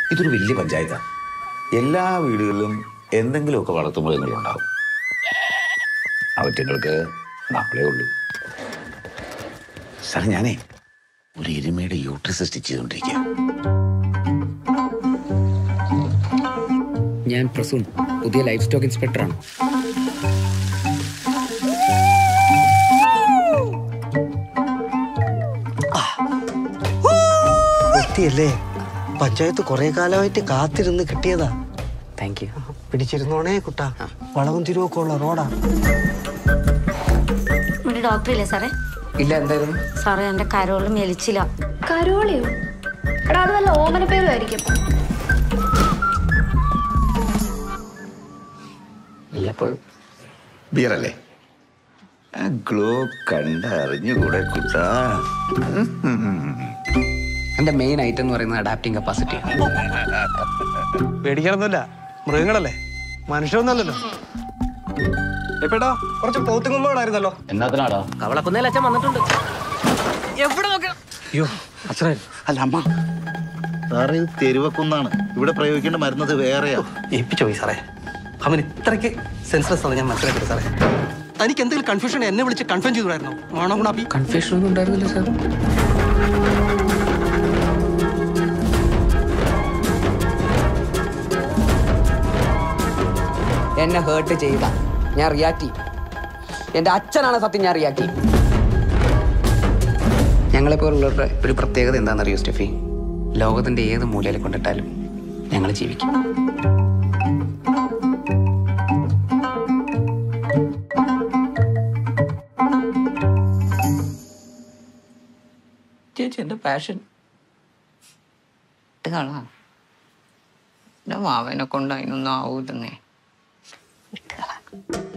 ഇതൊരു വലിയ പഞ്ചായത്താണ് എല്ലാ വീടുകളിലും എന്തെങ്കിലുമൊക്കെ വളർത്തുമൃഗങ്ങളുണ്ടാവും അവറ്റങ്ങൾക്ക് നമ്മളേ ഉള്ളൂ സാറേ ഞാനേ ഒരു എരുമയുടെ യൂട്രസ് സ്റ്റിച്ച് ചെയ്തുകൊണ്ടിരിക്കുക ഞാൻ പ്രസൂൺ പുതിയ ലൈഫ് സ്റ്റോക്ക് ഇൻസ്പെക്ടറാണ് എത്തിയല്ലേ പഞ്ചായത്ത് കുറെ കാലമായിട്ട് കാത്തിരുന്ന് കിട്ടിയതാ താങ്ക് യു പിടിച്ചിരുന്നോണേ കുട്ടാ വളവും തിരുവൊക്കെ ഉള്ള റോഡാ ഒരു ഡോക്ടറില്ലേ സാറേ ഇല്ല എന്തായിരുന്നു സാറേ എൻ്റെ കരോളും എലിച്ചില്ല കരോളിയോ എടാ അത് വല്ല ഓമന പേരുമായിരിക്കും വല്ലപ്പോഴും ബിയറല്ലേ ആ ഗ്ലോ കണ്ടറിഞ്ഞുകൂടെ കുട്ടാ എൻ്റെ മെയിൻ ഐറ്റം എന്ന് പറയുന്നത് അഡാപ്റ്റിംഗ് കപ്പാസിറ്റി പേടിക്കാനൊന്നുമില്ല മൃഗങ്ങളല്ലേ മനുഷ്യരൊന്നല്ലല്ലോ എപ്പോഴാ കുറച്ച് പോത്തുങ്ങുമ്പോഴായിരുന്നല്ലോ എന്നാത്തിനാടാ കവളക്കുന്നേൽ അച്ഛൻ വന്നിട്ടുണ്ട് അയ്യോ അച്ഛനെ അല്ല അമ്മ സാറേ ഇത് തെരുവക്കുന്നാണ് ഇവിടെ പ്രയോഗിക്കേണ്ട മരുന്നത് വേറെയാ ഏൽപ്പിച്ചു പോയി സാറേ അവൻ ഇത്രയ്ക്ക് സെൻസ്ലെസ് ആണ് ഞാൻ മനസ്സിലാക്കിയത് സാറേ തനിക്ക് എന്തെങ്കിലും കൺഫ്യൂഷൻ എന്നെ വിളിച്ച് കൺഫേം ചെയ്തുകൂടായിരുന്നോ ആണോ ഗുണാപ്പി കൺഫ്യൂഷൻ ഒന്നും ഉണ്ടായിരുന്നില്ല സാർ എന്നെ ഹേർട്ട് ചെയ്ത ഞാൻ റിയാക്ട് ചെയ്യും എൻ്റെ അച്ഛനാണ് സത്യം ഞാൻ റിയാക്ട് ചെയ്യും ഞങ്ങളെപ്പോലുള്ളവരുടെ ഒരു പ്രത്യേകത എന്താണെന്നറിയോ സ്റ്റെഫി ലോകത്തിന്റെ ഏത് മൂലയിൽ കൊണ്ടിട്ടാലും ഞങ്ങൾ ജീവിക്കും ചേച്ചി എൻ്റെ പാഷൻ ഇട്ടുകളാ എൻ്റെ മാവനെ കൊണ്ട് അതിനൊന്നും ആവൂലെന്നേ ഇട്ടുകളാ